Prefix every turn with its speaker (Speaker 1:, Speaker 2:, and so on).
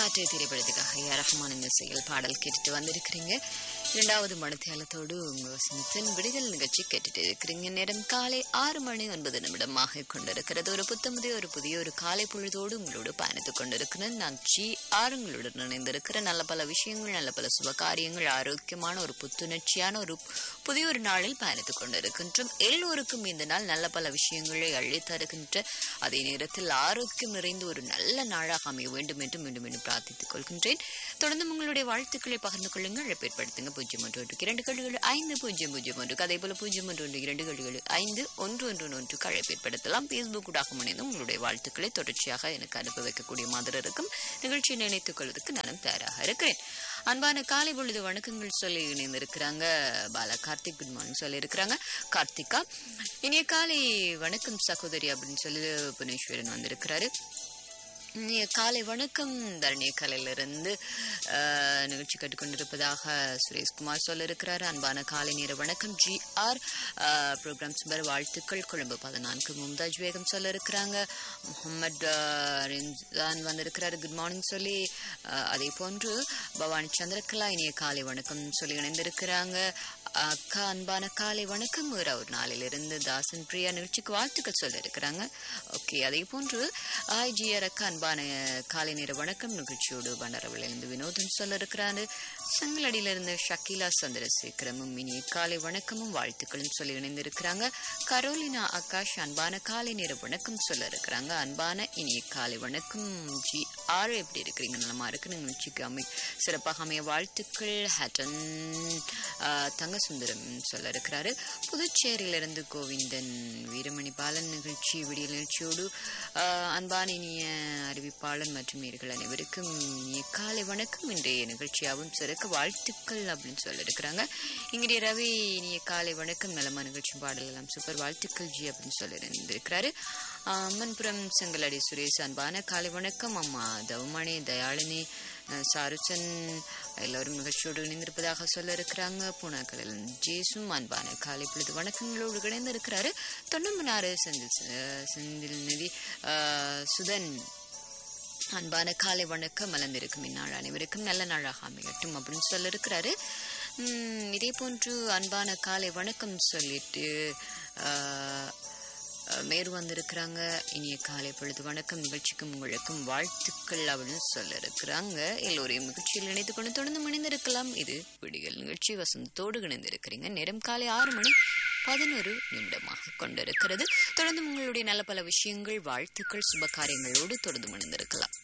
Speaker 1: காற்று திரைப்படத்துக்காக ஏ ரஹ்மானின் இசையில் பாடல் கேட்டுட்டு வந்திருக்கிறீங்க இரண்டாவது மணித்தியாலத்தோடு உங்க வசனத்தின் விடுதல் நிகழ்ச்சி கேட்டுட்டு இருக்கிறீங்க நேரம் காலை ஆறு மணி ஒன்பது நிமிடமாக கொண்டிருக்கிறது ஒரு புத்தமுதிய ஒரு புதிய ஒரு காலை பொழுதோடு உங்களோடு பயணித்துக் கொண்டிருக்கிறேன் நான் ஜி ஆறுங்களுடன் இணைந்திருக்கிற நல்ல பல விஷயங்கள் நல்ல பல சுப காரியங்கள் ஆரோக்கியமான ஒரு புத்துணர்ச்சியான ஒரு புதிய ஒரு நாளில் பயணித்துக் கொண்டிருக்கின்றோம் எல்லோருக்கும் இந்த நாள் நல்ல பல விஷயங்களை அள்ளி தருகின்ற அதே நேரத்தில் ஆரோக்கியம் நிறைந்த ஒரு நல்ல நாளாக அமைய வேண்டும் என்று மீண்டும் மீண்டும் பிரார்த்தித்துக் கொள்கின்றேன் தொடர்ந்து உங்களுடைய வாழ்த்துக்களை பகிர்ந்து கொள்ளுங்கள் இழப்பேற்படுத்துங்க பூஜ்ஜியம் ஒன்று ஒன்று இரண்டு கழுகள் ஐந்து பூஜ்ஜியம் பூஜ்ஜியம் ஒன்று அதே போல பூஜ்ஜியம் ஒன்று ஒன்று இரண்டு கழுகள் ஐந்து ஒன்று ஒன்று ஒன்று அழைப்பேற்படுத்தலாம் பேஸ்புக் ஊடாக முனைந்து உங்களுடைய வாழ்த்துக்களை தொடர்ச்சியாக எனக்கு அனுப்ப வைக்கக்கூடிய மாதிரி இருக்கும் நிகழ்ச்சியை நினைத்துக் கொள்வதற்கு நானும் தயாராக இருக்கிறேன் அன்பான காலை பொழுது வணக்கங்கள் சொல்லி இணைந்திருக்கிறாங்க பாலா கார்த்திக் குட் மார்னிங் சொல்லி இருக்கிறாங்க கார்த்திகா இனிய காலை வணக்கம் சகோதரி அப்படின்னு சொல்லி புவனேஸ்வரன் வந்திருக்கிறாரு இனிய காலை வணக்கம் தரணிய கலையிலிருந்து அஹ், நிகழ்ச்சி கேட்டுக்கொண்டிருப்பதாக சுரேஷ்குமார் சொல்ல இருக்கிறார் அன்பான காலை நேர வணக்கம் ஜி ஆர் ப்ரோக்ராம் சுபர் வாழ்த்துக்கள் கொழும்பு பதினான்கு மும்தாஜ் வேகம் சொல்ல இருக்கிறாங்க முகமது ரின்சான் வந்திருக்கிறாரு குட் மார்னிங் சொல்லி அஹ், அதே போன்று பவானி சந்திரகலா இனிய காலை வணக்கம் சொல்லி இணைந்திருக்கிறாங்க அக்கா அன்பான காலை வணக்கம் ஒரு ஒரு நாளிலிருந்து தாசன் பிரியா நிகழ்ச்சிக்கு வாழ்த்துக்கள் சொல்ல இருக்கிறாங்க ஓகே அதே போன்று ஆய் ஜிஆர் அக்கா அன்பான காலை நேர வணக்கம் நிகழ்ச்சியோடு பண்டாரவிலிருந்து வினோதன் சொல்ல இருக்கிறாரு செங்கலடியிலிருந்து ஷக்கீலா சந்திரசேகரமும் இனிய காலை வணக்கமும் வாழ்த்துக்களும் சொல்லி இணைந்திருக்கிறாங்க கரோலினா ஆகாஷ் அன்பான காலை நேர வணக்கம் சொல்ல இருக்கிறாங்க அன்பான இனிய காலை வணக்கம் ஜி ஆறு எப்படி இருக்கிறீங்க நலமா இருக்கு நிகழ்ச்சிக்கு அமை சிறப்பாக அமைய வாழ்த்துக்கள் ஹட்டன் ஆஹ், தங்கசுந்தரம் சொல்ல இருக்கிறாரு புதுச்சேரியிலிருந்து கோவிந்தன் வீரமணி பாலன் நிகழ்ச்சி விடிய நிகழ்ச்சியோடு ஆஹ், அன்பான இனிய அறிவிப்பாளர் மற்றும் நேர்கள் அனைவருக்கும் இனிய காலை வணக்கம் இன்றைய நிகழ்ச்சியாகவும் சிறக்க வாழ்த்துக்கள் அப்படின்னு சொல்ல இருக்கிறாங்க இங்கிரிய ரவி இனிய காலை வணக்கம் நலமா நிகழ்ச்சி பாடல் எல்லாம் சூப்பர் வாழ்த்துக்கள் ஜி அப்படின்னு சொல்லி இருந்திருக்கிறாரு ஆஹ், அம்மன்புரம் செங்கலடி சுரேஷ் அன்பான காலை வணக்கம் அம்மா தவமணி தயாளினி அஹ், சாருச்சன் எல்லோரும் நிகழ்ச்சியோடு இணைந்திருப்பதாக சொல்ல இருக்கிறாங்க பூனாக்கலில் ஜேசும் அன்பான காலை பொழுது வணக்கங்களோடு இணைந்து இருக்கிறாரு தொண்ணூறு செந்தில் அஹ், செந்தில் நிதி அஹ், சுதன் அன்பான காலை வணக்கம் மலர்ந்திருக்கும் இந்நாள் அனைவருக்கும் நல்ல நாளாக அமையட்டும் அப்படின்னு சொல்ல இருக்கிறாரு உம், இதே போன்று அன்பான காலை வணக்கம் சொல்லிட்டு ஆஹ், அஹ், மேரு வந்திருக்கிறாங்க இனிய காலை பொழுது வணக்கம் நிகழ்ச்சிக்கும் உங்களுக்கும் வாழ்த்துக்கள் அப்படின்னு சொல்ல இருக்கிறாங்க எல்லோரையும் நிகழ்ச்சியில் இணைத்து கொண்டு தொடர்ந்து இணைந்திருக்கலாம் இது விடியல் நிகழ்ச்சி வசந்தத்தோடு இணைந்திருக்கிறீங்க நேரம் காலை ஆறு மணி பதினொரு நிமிடமாக கொண்டிருக்கிறது தொடர்ந்து உங்களுடைய நல்ல பல விஷயங்கள் வாழ்த்துக்கள் சுப காரியங்களோடு தொடர்ந்து இணைந்திருக்கலாம்